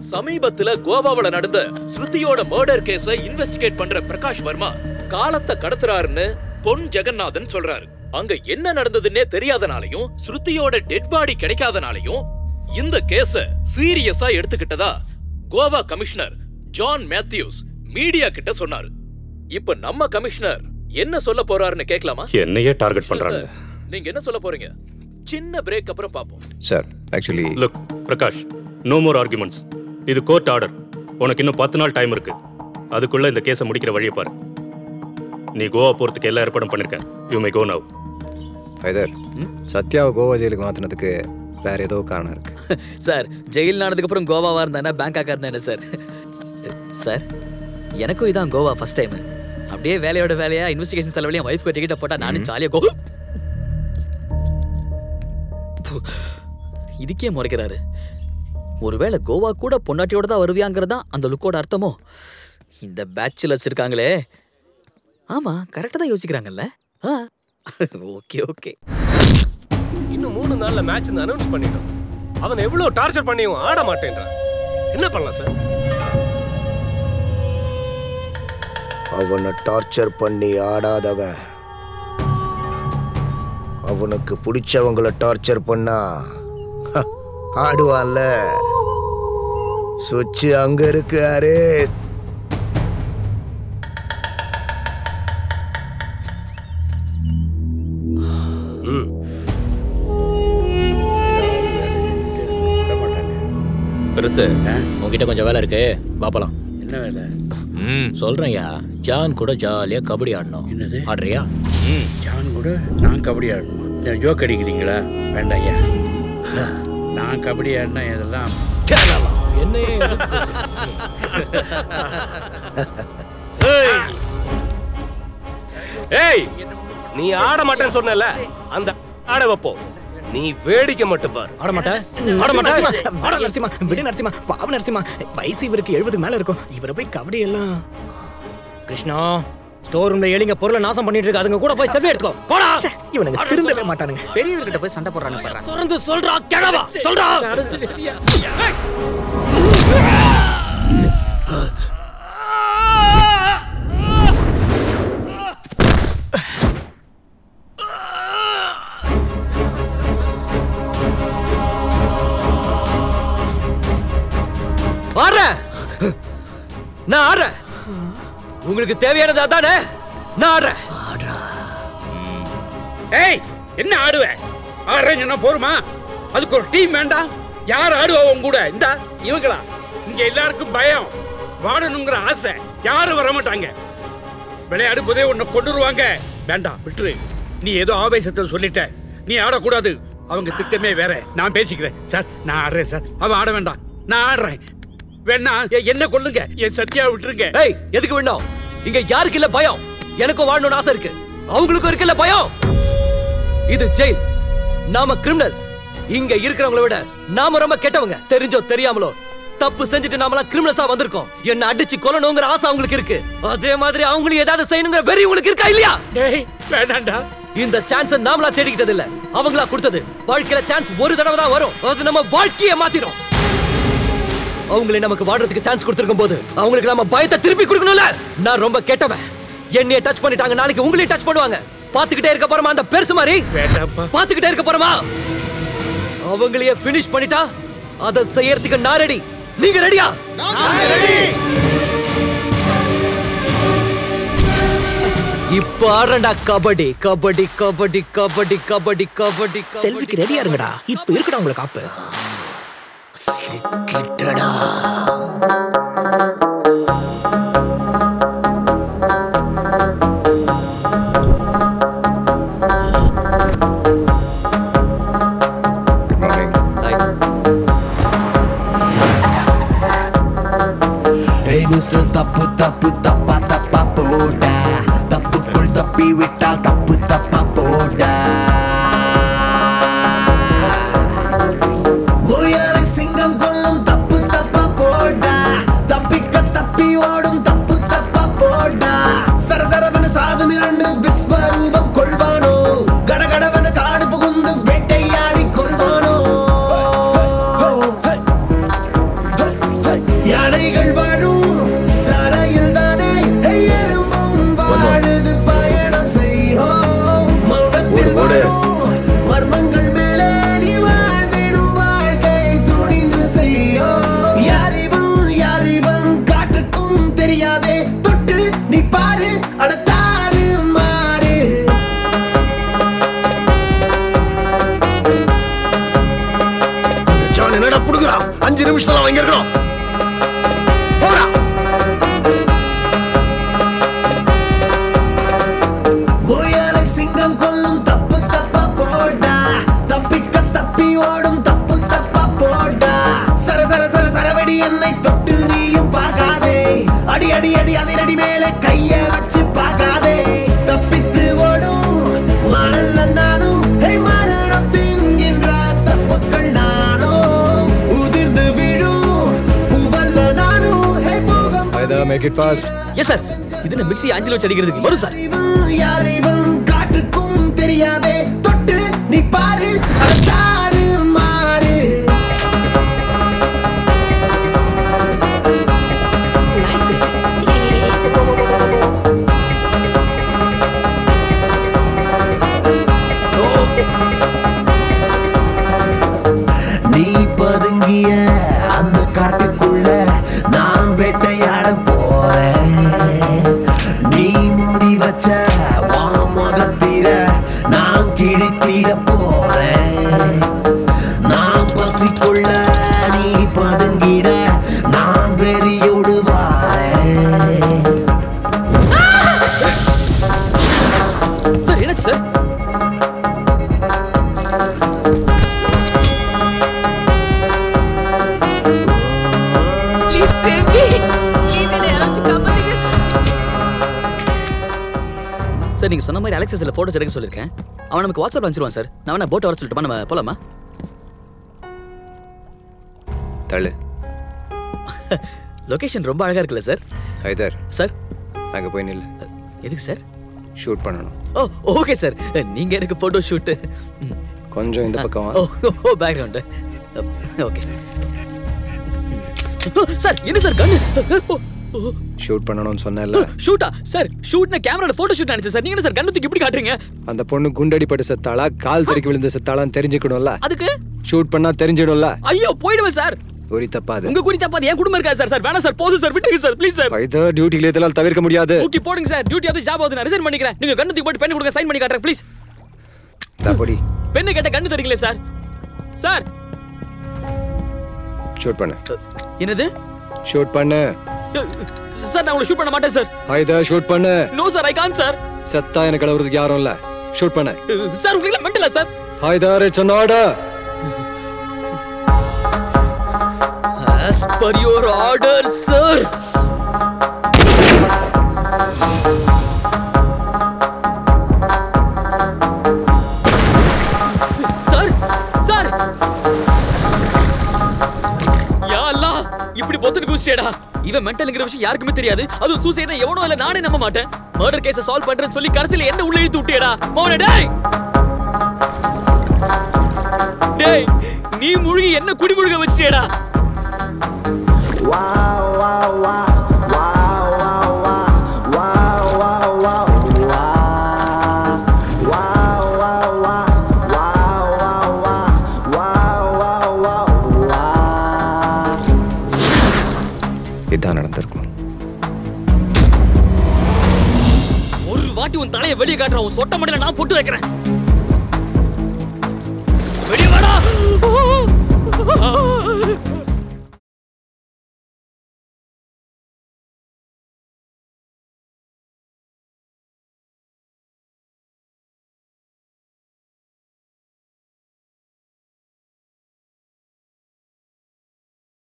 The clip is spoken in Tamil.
சமீபத்துல கோவாவுல நடந்த ஸ்ருதியோட மர்டர் கேஸ இன்வெஸ்டிகேட் பண்ற பிரகாஷ் வர்மா காலத்தை கடத்துறாருன்னு பொன் ஜெகநாதன் சொல்றாரு அங்க என்ன நடந்ததுன்னே தெரியாதனாலையும் ஸ்ருதியோட டெட் பாடி கிடைக்காதனாலையும் இந்த கேஸ சீரியஸா எடுத்துக்கிட்டதா கோவா கமிஷனர் ஜான் மேத்யூஸ் மீடியா கிட்ட சொன்னாரு இப்ப நம்ம கமிஷனர் என்ன சொல்ல போறாருன்னு கேட்கலாமா என்னையே டார்கெட் பண்றாங்க சார், நீங்க என்ன சொல்ல போறீங்க சின்ன பிரேக் அப்புறம் பாப்போம் sir actually look Prakash no more arguments இது கோர்ட் ஆர்டர் உனக்கு இன்னும் பத்து நாள் டைம் இருக்கு அதுக்குள்ள இந்த கேஸை முடிக்கிற வழியை பாரு நீ கோவா போறதுக்கு எல்லா ஏற்பாடும் பண்ணிருக்க you may go now Haider சத்யாவை கோவா ஜெயிலுக்கு மாற்றினதுக்கு வேற ஏதோ காரணம் இருக்கு சார் ஜெயில் ஆனதுக்கு அப்புறம் கோவாவா இருந்தானே பேங்காக்கா இருந்தானே சார் சார் எனக்கும் இதான் கோவா ஃபர்ஸ்ட் டைம் அப்படியே வேலையோட வேலையா இன்வெஸ்டிகேஷன் செலவுலையும் ஒய்ஃப்க்கு டிக்கெட்டை போட்டா நானும் ஜாலியா கோ பு, இதுக்கே முறைக்கிறாரு ஒருவேளை கோவா கூட பொண்டாட்டியோட தான் வருவியாங்கிறது தான் அந்த லுக்கோட அர்த்தமோ இந்த பேச்சுலர்ஸ் இருக்காங்களே ஆமா கரெக்டாக தான் யோசிக்கிறாங்கல்ல ஆ ஓகே ஓகே இன்னும் மூணு நாள்ல மேட்ச் அனௌன்ஸ் பண்ணிட்டோம் அவன் எவ்வளவு டார்ச்சர் பண்ணியும் ஆட மாட்டேன்றான் என்ன பண்ணலாம் சார் அவனை டார்ச்சர் பண்ணி ஆடாதவன் அவனுக்கு பிடிச்சவங்கள டார்ச்சர் பண்ணா ஹ, ஆடுவான்ல சுவிட்ச் அங்க இருக்கு அரே பெருசு உங்ககிட்ட கொஞ்சம் வேலை இருக்கு பாப்பலாம் என்ன வேலை ம் சொல்றேன்யா ஜான் கூட ஜாலியா கபடி ஆடணும் என்னது? ஆடுறியா ம் ஜான் கூட நான் கபடி ஆடணும் இந்த ஜோக் அடிக்கிறீங்களா வேண்டாம் ஐயா நான் கபடி ஆடினா இதெல்லாம் என்னையே ஏய் நீ ஆட மாட்டேன்னு சொன்னல அந்த ஆட வைப்போம் நீ வேடிக்கை மட்டும் பாரு ஆட மாட்டேன் ஆட மாட்டேன் ஆட நரசிம்மா விடு நரசிம்மா பாவ நரசிம்மா வயசு இவருக்கு எழுபது மேல இருக்கும் இவரை போய் கபடி எல்லாம் கிருஷ்ணா ஸ்டோர் ரூம்ல எலிங்க பொருளை நாசம் பண்ணிட்டு இருக்கு அதுங்க கூட போய் செல்வி எடுத்துக்கோ போடா இவனுங்க திருந்தவே மாட்டானுங்க பெரியவர்கிட்ட போய் சண்டை போடுறானு பாரு தொடர்ந்து சொல்றா கிழவா சொல்றா ஆடுறேன் நான் ஆடுறேன் உங்களுக்கு தேவையானது அதானே நான் ஆடுறேன் ஏய் என்ன ஆடுவ ஆடுறேன்னு சொன்னா போருமா அதுக்கு ஒரு டீம் வேண்டாம் யார் ஆடுவா உன் கூட இந்த இவங்களா இங்க எல்லாருக்கும் பயம் வாடணுங்கிற ஆசை யாரும் வர மாட்டாங்க விளையாடும் போதே உன்னை கொண்டுருவாங்க வேண்டாம் விட்டுரு நீ ஏதோ ஆவேசத்தில் சொல்லிட்ட நீ ஆடக்கூடாது அவங்க திட்டமே வேற நான் பேசிக்கிறேன் சார் நான் ஆடுறேன் சார் அவன் ஆட வேண்டாம் நான் ஆடுறேன் வேணா எ- என்ன கொல்லுங்க என் சத்யா விட்டுருங்க ஏய் எதுக்கு வேணும் இங்க யாருக்கு இல்ல பயம் எனக்கும் வாழணும்னு ஆசை இருக்கு அவங்களுக்கும் இருக்குல்ல பயம் இது ஜெயில் நாம கிரிமினல்ஸ் இங்க இருக்கிறவங்கள விட நாம ரொம்ப கெட்டவங்க தெரிஞ்சோ தெரியாமலோ தப்பு செஞ்சுட்டு நாமெல்லாம் கிரிமினல்ஸா வந்திருக்கோம் என்ன அடிச்சு கொல்லணுங்கிற ஆசை அவங்களுக்கு இருக்கு அதே மாதிரி அவங்களும் ஏதாவது செய்யணுங்கிற வெறி உங்களுக்கு இருக்கா இல்லையா டேய் வேணாண்டா இந்த சான்ஸ் நாமளா தேடிக்கிட்டது இல்ல அவங்களா கொடுத்தது வாழ்க்கையில சான்ஸ் ஒரு தடவை தான் வரும் அது நம்ம வாழ்க்கையை மாத்திரும் அவங்களே நமக்கு வாடுறதுக்கு சான்ஸ் கொடுத்திருக்கும் போது அவங்களுக்கு நம்ம பயத்தை திருப்பி கொடுக்கணும்ல நான் ரொம்ப கெட்டவன் என்னைய டச் பண்ணிட்டாங்க நாளைக்கு உங்களையும் டச் பண்ணுவாங்க பாத்துக்கிட்டே இருக்க போறமா அந்த பெருசு மாதிரி வேண்டாம்ப்பா பாத்துக்கிட்டே இருக்க போறமா அவங்களையே finish பண்ணிட்டா அதை செய்யறதுக்கு நான் ரெடி நீங்க ரெடியா இப்ப ஆடுறா கபடி கபடி கபடி கபடி கபடி கபடி செல்விக்கு ரெடியா இருங்கடா இப்ப இருக்கடா உங்களுக்கு காப்பு ஏய் மிஸ்டர் தப்பு தப்பு தப்பா தப்பா போடா தப்புக்குள் தப்பி விட்டால் தப்பு தப்பா போடா முயலை சிங்கம் கொள்ளும் தப்பு தப்பா போடா தப்பிக்க தப்பி ஓடும் தப்பு தப்பா போடா சரசரவன சாதம் இரண்டு விஸ்வரூபம் கொள்வானோ கடகடவன காடு புகுந்து வேட்டையாடி கொள்வானோ இங்க இருக்கணும் போடா முயலை சிங்கம் கொல்லும் தப்பு தப்பா போடா தப்பிக்க தப்பி ஓடும் தப்பு தப்பா போடா சர சர சர சரவடி என்னை தொட்டு நீயும் பார்க்காதே அடி அடி அடி அதிரடி மேலே கைய வச்சு பார்க்காதே தப்பித்து ஓடும் மணல்ல நானும் ஹே மரணம் தின்கின்ற தப்புக்கள் நானோ உதிர்ந்து விழும் புவல்ல நானும் ஹே பூகம் make it fast yes sir இது என்ன மிக்ஸி அஞ்சு வச்சு அடிக்கிறதுக்கு வரும் சார் யார் இவன் காற்றுக்கும் தெரியாதே தொட்டு நீ பாரு அடத்தாறு மாறு நீ பதுங்கிய அந்த காட்டுக்குள்ள நான் வேட்டையாட போறேன் நீ முடி வச்ச வா முகத்திர நான் கிழித்திட போறேன் நான் பசிக்குள்ள நீ பதுங்கிட நான் வெறியோடு வாரேன் சார் என்னாச்சு sir please save me please என்ன யாராச்சும் காப்பாத்துங்க சார் நீங்க சொன்ன மாதிரி அலெக்சஸ்ல போட்டோஸ் எடுக்க சொல்லிருக்கேன் அவன் நமக்கு வாட்ஸ்அப்ல அனுப்பிச்சிருவான் சார் நான் வேணா போட்டோ வர சொல்லட்டுமா நம்ம போலாமா தள்ளு லொகேஷன் ரொம்ப அழகா இருக்குல்ல சார் ஹைதர் சார் அங்கே போய் நில்லு எதுக்கு சார் ஷூட் பண்ணணும் ஓ ஓகே சார் நீங்க எனக்கு போட்டோ ஷூட் கொஞ்சம் இந்த பக்கம் வா. ஓ ஓ பேக்ரவுண்ட் ஓகே சார் என்ன சார் கண்ணு ஷூட் பண்ணணும்னு சொன்னேன்ல ஷூட்டா சார் ஷூட்னா கேமரால போட்டோ ஷூட் நினைச்சேன் சார் நீங்க என்ன சார் கண்ணு தூக்கி இப்படி காட்டுறீங்க அந்த பொண்ணு குண்டடிப்பட்டு செத்தாளா கால் தடுக்கி விழுந்து செத்தாளான்னு தெரிஞ்சுக்கணும்ல அதுக்கு ஷூட் பண்ணா தெரிஞ்சிடும்ல ஐயோ போயிடுவேன் சார் ஒரு தப்பாது உங்க குறி தப்பாது என் குடும்பம் இருக்காது சார் சார் வேணாம் சார் போதும் சார் விட்டுருங்க சார் ப்ளீஸ் சார் ஹைதர் டியூட்டில இதெல்லாம் தவிர்க்க முடியாது ஓகே போடுங்க சார் டியூட்டி அது ஜாப் ஆகுது நான் ரிசைன் பண்ணிக்கிறேன் நீங்க கண்ணு தூக்கி போட்டு பென் கொடுங்க சைன் பண்ணி காட்டுறேன் ப்ளீஸ் தப்படி பெண்ணு கேட்ட கண்ணு தரீங்களே சார் சார் ஷூட் பண்ணு என்னது ஷூட் பண்ணு சார் நான் உங்களை ஷூட் பண்ண மாட்டேன் சார் ஹைதர் ஷூட் பண்ணு no sir I can sir செத்தா எனக்கு அழுவுறதுக்கு யாரும் இல்ல ஷூட் பண்ணு சார் உங்களுக்கு மெண்டலா sir Haider it's an order as per your order sir sir sir யா அல்லாஹ் இப்படி பொத்துட்டு குதிச்சிட்டேடா இவன் மென்டல்ங்கிற விஷயம் யாருக்குமே தெரியாது அதுவும் சூசைட்னா எவனோ இல்ல நானே நம்ப மாட்டேன் மர்டர் கேஸ சால்வ் பண்றேன்னு சொல்லி கடைசில என்ன உள்ள இழுத்து விட்டியடா மோனே டேய் டேய் நீ முழுகி என்ன குடிமுழுக வச்சிட்டியடா இதான் நடந்திருக்கும் ஒரு வாட்டி உன் தலையை வெளியே காட்டுற உன் சொட்ட மடியில நான் போட்டு வைக்கிறேன் வெளியே வாடா